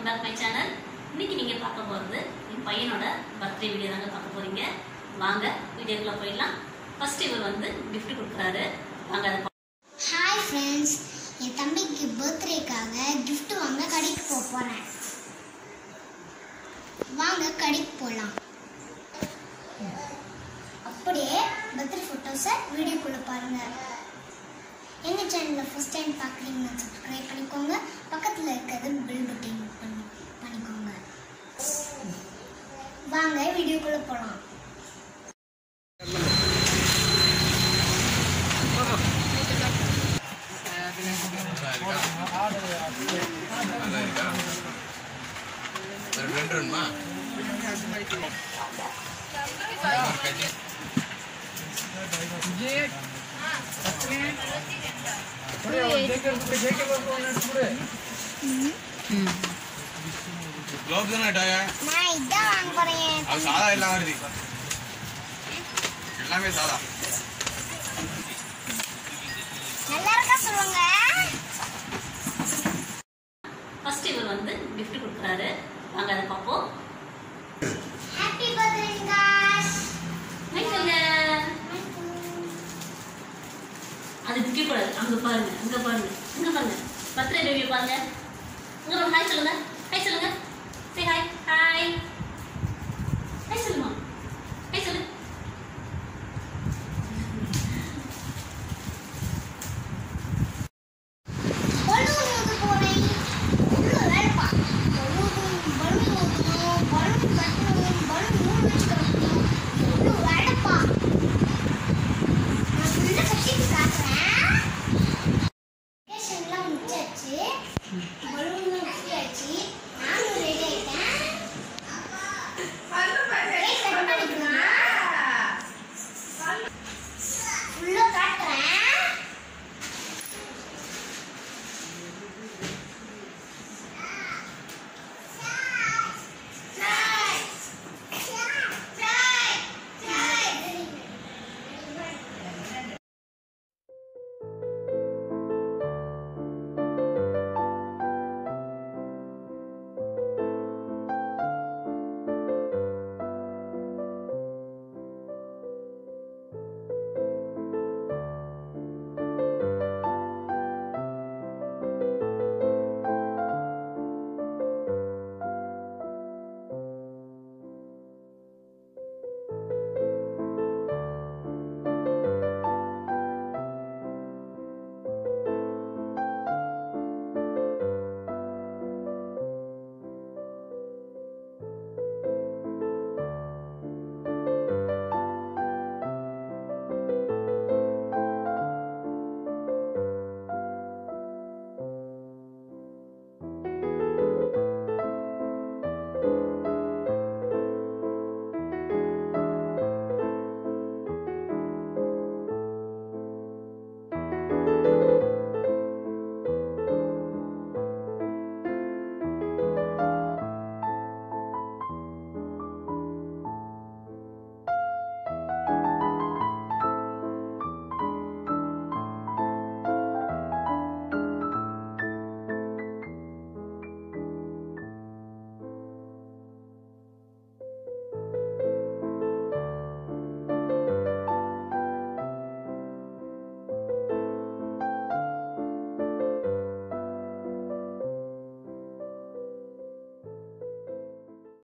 welcome back my channel இன்னைக்கு நீங்கள் பார்க்க போகிறது என் பையனோட பர்த்டே வீடியோ தாங்க பார்க்க போகிறீங்க வாங்க வீடியோக்குள்ளே போயிடலாம் ஃபர்ஸ்ட் இவர் வந்து gift கொடுக்குறாரு வாங்க அதை ஹாய் ஃப்ரெண்ட்ஸ் என் தம்பிக்கு பர்த்டேக்காக gift வாங்க கடைக்கு போக போகிறேன் வாங்க கடைக்கு போகலாம் அப்படியே பர்த்டே ஃபோட்டோஸை வீடியோக்குள்ளே பாருங்கள் எங்கள் சேனலில் ஃபஸ்ட் டைம் பார்க்குறீங்கன்னா சப்ஸ்கிரைப் பண்ணிக்கோங்க பக்கத்தில் இருக்கிறது பெல் பட்டன் பண்ணி பண்ணிக்கோங்க வாங்க வீடியோக்குள்ளே போகலாம் ஒரு ரெண்டு வேணுமா குலோப் தானே டாயா நான் இதான் வாங்க போகிறேன் அது சாதா எல்லாம் வருது எல்லாமே சாதா நல்லா இருக்கா சொல்லுங்க ஃபர்ஸ்ட் இவர் வந்து gift கொடுக்குறாரு வாங்க அதை பார்ப்போம் ஹாப்பி பர்த்டே காஷ் ஹாய் சொல்லுங்க அது திக்க கூடாது அங்க பாருங்க அங்க பாருங்க அங்க பாருங்க பர்த்டே பேபி பாருங்க அங்க பாருங்க ஹாய் சொல்லுங்க ஹாய் சொல்லுங்க சே ஹாய் ஹாய் ஹாய் சொல்லுமா ஹாய் சொல்லு பலூன் ஊத போறேன் உள்ள வேலைப்பா பலூன் பலூன் ஊதணும் பலூன் கட்டணும் பலூன் மூணு வச்சு கட்டணும் எவ்வளோ வேலைப்பா நான் உள்ள கட்டிட்டு காட்டுறேன் வெக்கேஷன்லாம் முடிச்சாச்சு பலூன்லாம் ஊற்றியாச்சு